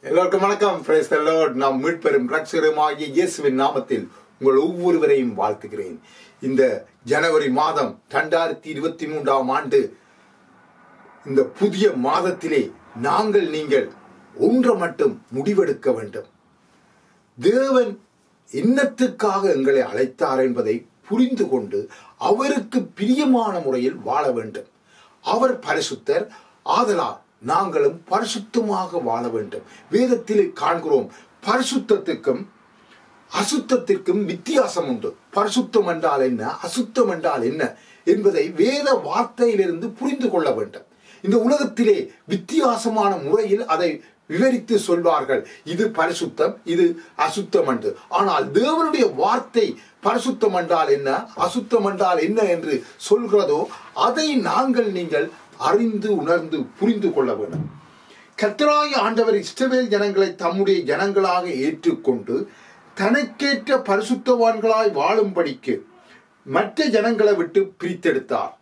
எல்லோருக்கும் வணக்கம் Praise the Lord. நாம் மீட்பெரும் ரட்சகருமாகிய இயேசுவின் நாமத்தில் உங்கள் ஒவ்வொருவரையும் வாழ்த்துகிறேன் இந்த ஜனவரி மாதம் ரெண்டாயிரத்தி இருபத்தி மூன்றாம் ஆண்டு இந்த புதிய மாதத்திலே நாங்கள் நீங்கள் ஒன்று மட்டும் முடிவெடுக்க வேண்டும் தேவன் என்னத்துக்காக எங்களை அழைத்தார் என்பதை புரிந்து கொண்டு அவருக்கு பிரியமான முறையில் வாழ வேண்டும் அவர் பரிசுத்தர் ஆதலால் நாங்களும் பரிசுத்தமாக வாழ வேண்டும் வேதத்தில் காண்கிறோம் பரிசுத்தத்துக்கும் அசுத்தத்திற்கும் வித்தியாசம் உண்டு பரிசுத்தம் என்றால் என்ன அசுத்தம் என்றால் என்ன என்பதை வேத வார்த்தையிலிருந்து புரிந்து கொள்ள வேண்டும் இந்த உலகத்திலே வித்தியாசமான முறையில் அதை விவரித்து சொல்வார்கள் இது பரிசுத்தம் இது அசுத்தம் என்று ஆனால் தேவனுடைய வார்த்தை பரிசுத்தம் என்றால் என்ன அசுத்தம் என்றால் என்ன என்று சொல்கிறதோ அதை நாங்கள் நீங்கள் அறிந்து உணர்ந்து புரிந்து கொள்ள வேண்டும் கர்த்தராய ஆண்டவர் இஸ்ரவேல் ஜனங்களை தம்முடைய ஜனங்களாக ஏற்றுக்கொண்டு தனக்கேற்ற பரிசுத்தவான்களாய் வாழும்படிக்கு மற்ற ஜனங்களை விட்டு பிரித்தெடுத்தார்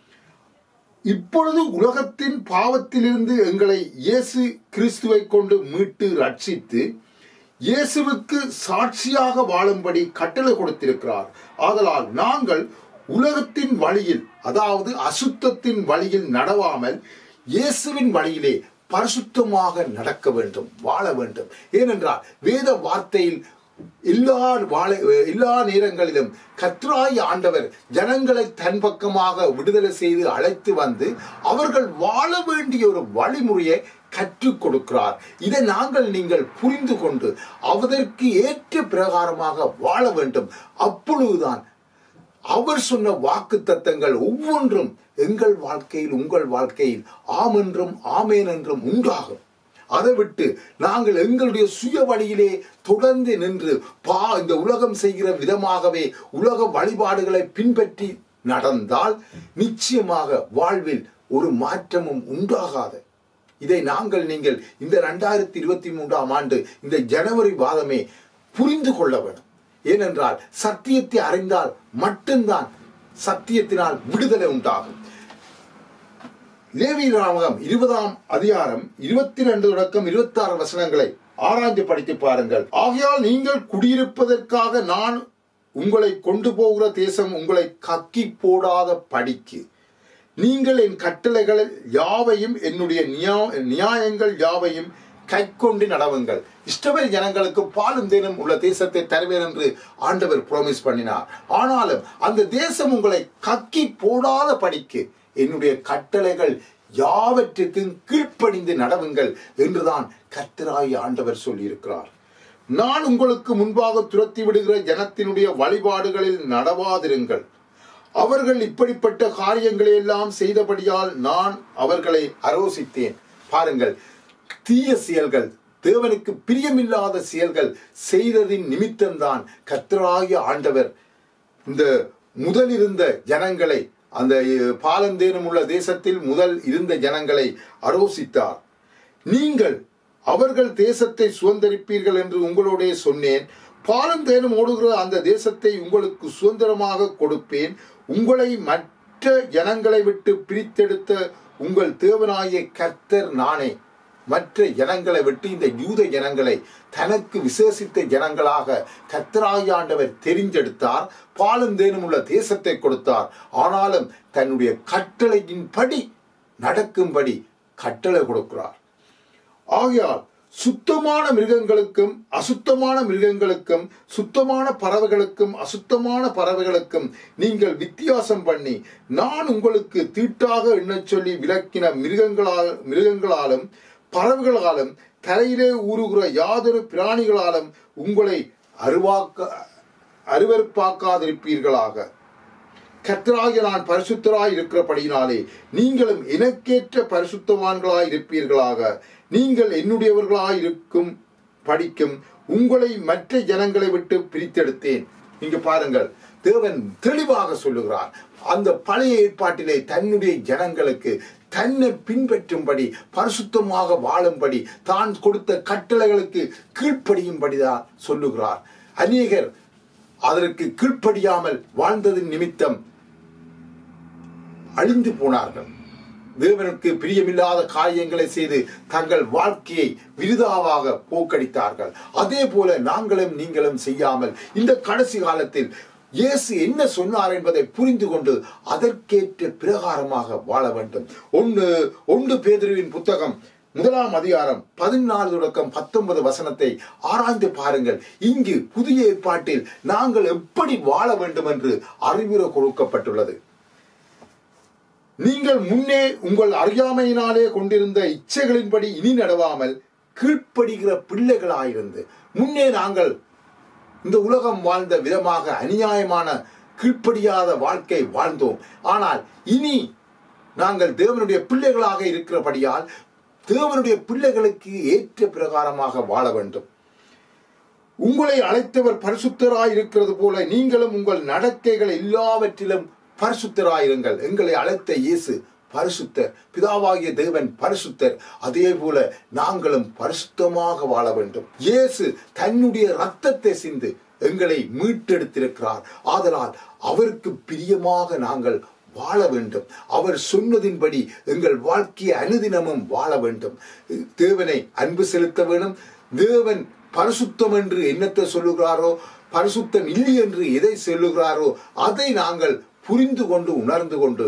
இப்பொழுது உலகத்தின் பாவத்திலிருந்து எங்களை இயேசு கிறிஸ்துவை கொண்டு மீட்டு ரட்சித்து இயேசுவுக்கு சாட்சியாக வாழும்படி கட்டளை கொடுத்திருக்கிறார் ஆதலால் நாங்கள் உலகத்தின் வழியில் அதாவது அசுத்தத்தின் வழியில் நடவாமல் இயேசுவின் வழியிலே பரிசுத்தமாக நடக்க வேண்டும் வாழ வேண்டும் ஏனென்றால் வேத வார்த்தையில் எல்லா வாழ எல்லா நேரங்களிலும் கத்ராய் ஆண்டவர் ஜனங்களை தன் பக்கமாக விடுதலை செய்து அழைத்து வந்து அவர்கள் வாழ வேண்டிய ஒரு வழிமுறையை கற்றுக் கொடுக்கிறார் இதை நாங்கள் நீங்கள் புரிந்து கொண்டு அவதற்கு ஏற்ற பிரகாரமாக வாழ வேண்டும் அப்பொழுதுதான் அவர் சொன்ன வாக்கு தத்தங்கள் ஒவ்வொன்றும் எங்கள் வாழ்க்கையில் உங்கள் வாழ்க்கையில் ஆம் என்றும் ஆமேன் என்றும் உண்டாகும் அதை விட்டு நாங்கள் எங்களுடைய சுய வழியிலே தொடர்ந்து நின்று பா இந்த உலகம் செய்கிற விதமாகவே உலக வழிபாடுகளை பின்பற்றி நடந்தால் நிச்சயமாக வாழ்வில் ஒரு மாற்றமும் உண்டாகாது இதை நாங்கள் நீங்கள் இந்த ரெண்டாயிரத்தி இருபத்தி மூன்றாம் ஆண்டு இந்த ஜனவரி மாதமே புரிந்து கொள்ள வேண்டும் ஏனென்றால் சத்தியத்தை அறிந்தால் மட்டும்தான் சத்தியத்தினால் விடுதலை உண்டாகும் லேவி ராமகம் இருபதாம் அதிகாரம் இருபத்தி ரெண்டு தொடக்கம் இருபத்தி ஆறு வசனங்களை ஆராய்ந்து படித்து பாருங்கள் ஆகையால் நீங்கள் குடியிருப்பதற்காக நான் உங்களை கொண்டு போகிற தேசம் உங்களை கக்கி போடாத படிக்கு நீங்கள் என் கட்டளைகள் யாவையும் என்னுடைய நியா- நியாயங்கள் யாவையும் கைக்கொண்டு நடவுங்கள் இஷ்டவேல் ஜனங்களுக்கு பாலும் தேனும் உள்ள தேசத்தை தருவேன் என்று ஆண்டவர் ப்ராமிஸ் பண்ணினார் ஆனாலும் அந்த தேசம் உங்களை கக்கி போடாத படிக்கு என்னுடைய கட்டளைகள் யாவற்றுக்கும் கீழ்ப்படிந்து நடவுங்கள் என்றுதான் கர்த்தராய் ஆண்டவர் சொல்லியிருக்கிறார் நான் உங்களுக்கு முன்பாக துரத்தி விடுகிற ஜனத்தினுடைய வழிபாடுகளில் நடவாதிருங்கள் அவர்கள் இப்படிப்பட்ட காரியங்களை எல்லாம் செய்தபடியால் நான் அவர்களை அரோசித்தேன் பாருங்கள் தீய செயல்கள் தேவனுக்கு பிரியமில்லாத செயல்கள் செய்ததின் நிமித்தம்தான் கர்த்தராகிய ஆண்டவர் இந்த முதல் இருந்த ஜனங்களை அந்த அஹ், பாலந்தேனும் உள்ள தேசத்தில் முதல் இருந்த ஜனங்களை அரோசித்தார் நீங்கள் அவர்கள் தேசத்தை சுதந்திரிப்பீர்கள் என்று உங்களோடே சொன்னேன் பாலும் தேனும் ஓடுகிற அந்த தேசத்தை உங்களுக்கு சுதந்திரமாக கொடுப்பேன் உங்களை மற்ற ஜனங்களை விட்டு பிரித்தெடுத்த உங்கள் தேவனாகிய கர்த்தர் நானே மற்ற ஜனங்களை விட்டு இந்த யூத ஜனங்களை தனக்கு விசேஷித்த ஜனங்களாக கர்த்தராகிய ஆண்டவர் தெரிஞ்செடுத்தார் பாலும் தேனும் உள்ள தேசத்தை கொடுத்தார் ஆனாலும் தன்னுடைய கட்டளையின்படி நடக்கும்படி கட்டளை கொடுக்கிறார் ஆகையால் சுத்தமான மிருகங்களுக்கும் அசுத்தமான மிருகங்களுக்கும் சுத்தமான பறவைகளுக்கும் அசுத்தமான பறவைகளுக்கும் நீங்கள் வித்தியாசம் பண்ணி நான் உங்களுக்கு தீட்டாக எண்ணச் சொல்லி விளக்கின மிருகங்களால் மிருகங்களாலும் பறவைகளாலும் தரையிலே ஊறுகிற யாதொரு பிராணிகளாலும் உங்களை அருவாக்க அருவருப்பாக்காதிருப்பீர்களாக கர்த்தராகிய நான் பரிசுத்தராய் இருக்கிறபடியினாலே நீங்களும் எனக்கேற்ற பரிசுத்தவான்களாய் இருப்பீர்களாக நீங்கள் என்னுடையவர்களாய் இருக்கும் படிக்கும் உங்களை மற்ற ஜனங்களை விட்டு பிரித்தெடுத்தேன் இங்க பாருங்கள் தேவன் தெளிவாக சொல்லுகிறார் அந்த பழைய ஏற்பாட்டிலே தன்னுடைய ஜனங்களுக்கு தன்னை பின்பற்றும்படி பரிசுத்தமாக வாழும்படி தான் கொடுத்த கட்டளைகளுக்கு கீழ்ப்படியும்படிதான் சொல்லுகிறார் அநேகர் அதற்கு கீழ்ப்படியாமல் வாழ்ந்ததின் நிமித்தம் அழிந்து போனார்கள் தேவனுக்கு பிரியமில்லாத காரியங்களை செய்து தங்கள் வாழ்க்கையை விருதாவாக போக்கடித்தார்கள் அதே போல நாங்களும் நீங்களும் செய்யாமல் இந்த கடைசி காலத்தில் இயேசு என்ன சொன்னார் என்பதை புரிந்து கொண்டு அதற்கேற்ற பிரகாரமாக வாழ வேண்டும் ஒன்று ஒன்று பேதுருவின் புத்தகம் முதலாம் அதிகாரம் பதினாலு தொடக்கம் பத்தொன்பது வசனத்தை ஆராய்ந்து பாருங்கள் இங்கு புதிய ஏற்பாட்டில் நாங்கள் எப்படி வாழ வேண்டும் என்று அறிவுரை கொடுக்கப்பட்டுள்ளது நீங்கள் முன்னே உங்கள் அறியாமையினாலே கொண்டிருந்த இச்சைகளின்படி இனி நடவாமல் கீழ்ப்படுகிற பிள்ளைகளாயிருந்து முன்னே நாங்கள் இந்த உலகம் வாழ்ந்த விதமாக அநியாயமான கீழ்ப்படியாத வாழ்க்கை வாழ்ந்தோம் ஆனால் இனி நாங்கள் தேவனுடைய பிள்ளைகளாக இருக்கிறபடியால் தேவனுடைய பிள்ளைகளுக்கு ஏற்ற பிரகாரமாக வாழ வேண்டும் உங்களை அழைத்தவர் பரிசுத்தராய் இருக்கிறது போல நீங்களும் உங்கள் நடக்கைகள் எல்லாவற்றிலும் பரிசுத்தராயிருங்கள் எங்களை அழைத்த இயேசு பரிசுத்தர் பிதாவாகிய தேவன் பரிசுத்தர் அதே போல நாங்களும் பரிசுத்தமாக வாழ வேண்டும் இயேசு தன்னுடைய ரத்தத்தை சிந்து எங்களை மீட்டெடுத்திருக்கிறார் ஆதலால் அவருக்கு பிரியமாக நாங்கள் வாழ வேண்டும் அவர் சொன்னதின்படி எங்கள் வாழ்க்கையை அனுதினமும் வாழ வேண்டும் தேவனை அன்பு செலுத்த வேண்டும் தேவன் பரிசுத்தம் என்று என்னத்தை சொல்லுகிறாரோ பரிசுத்தம் இல்லை என்று எதை சொல்லுகிறாரோ அதை நாங்கள் புரிந்து கொண்டு உணர்ந்து கொண்டு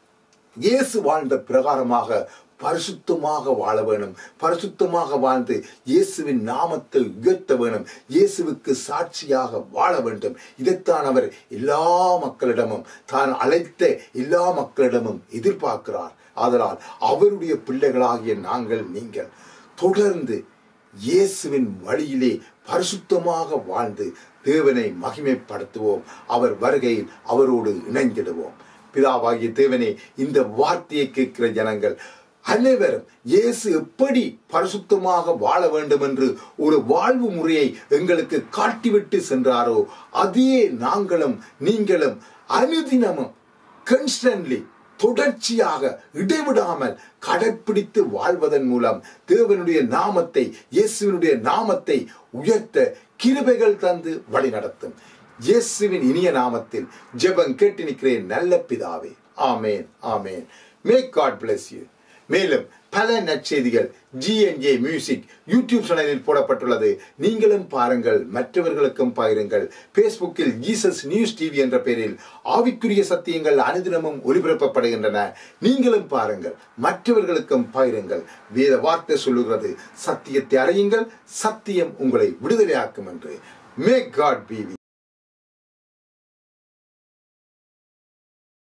இயேசு வாழ்ந்த பிரகாரமாக பரிசுத்தமாக வாழ வேணும் பரிசுத்தமாக வாழ்ந்து இயேசுவின் நாமத்தை உயர்த்த வேணும் இயேசுவுக்கு சாட்சியாக வாழ வேண்டும் இதைத்தான் அவர் எல்லா மக்களிடமும் தான் அழைத்த எல்லா மக்களிடமும் எதிர்பார்க்கிறார் ஆதலால் அவருடைய பிள்ளைகளாகிய நாங்கள் நீங்கள் தொடர்ந்து இயேசுவின் வழியிலே பரிசுத்தமாக வாழ்ந்து தேவனை மகிமைப்படுத்துவோம் அவர் வருகையில் அவரோடு இணைந்திடுவோம் பிதாவாகிய தேவனே இந்த வார்த்தையை கேட்கிற ஜனங்கள் அனைவரும் இயேசு எப்படி பரிசுத்தமாக வாழ வேண்டும் என்று ஒரு வாழ்வு முறையை எங்களுக்கு காட்டிவிட்டு சென்றாரோ அதே நாங்களும் நீங்களும் அனுதினமும் கன்ஸ்டன்ட்லி தொடர்ச்சியாக இடைவிடாமல் கடைப்பிடித்து வாழ்வதன் மூலம் தேவனுடைய நாமத்தை இயேசுவினுடைய நாமத்தை உயர்த்த கிருபைகள் தந்து வழி நடத்தும் இயேசுவின் இனிய நாமத்தில் ஜெபம் கேட்டு நிற்கிறேன் நல்ல பிதாவே ஆமேன் ஆமேன் மேக் காட் பிளஸ் யூ மேலும் பல நற்செய்திகள் ஜிஎன்ஜே மியூசிக் யூடியூப் சேனலில் போடப்பட்டுள்ளது நீங்களும் பாருங்கள் மற்றவர்களுக்கும் பகிருங்கள் பேஸ்புக்கில் ஜீசஸ் நியூஸ் டிவி என்ற பெயரில் ஆவிக்குரிய சத்தியங்கள் அனுதினமும் ஒளிபரப்பப்படுகின்றன நீங்களும் பாருங்கள் மற்றவர்களுக்கும் பகிருங்கள் வேத வார்த்தை சொல்லுகிறது சத்தியத்தை அறியுங்கள் சத்தியம் உங்களை விடுதலையாக்கும் என்று மேக் காட் பி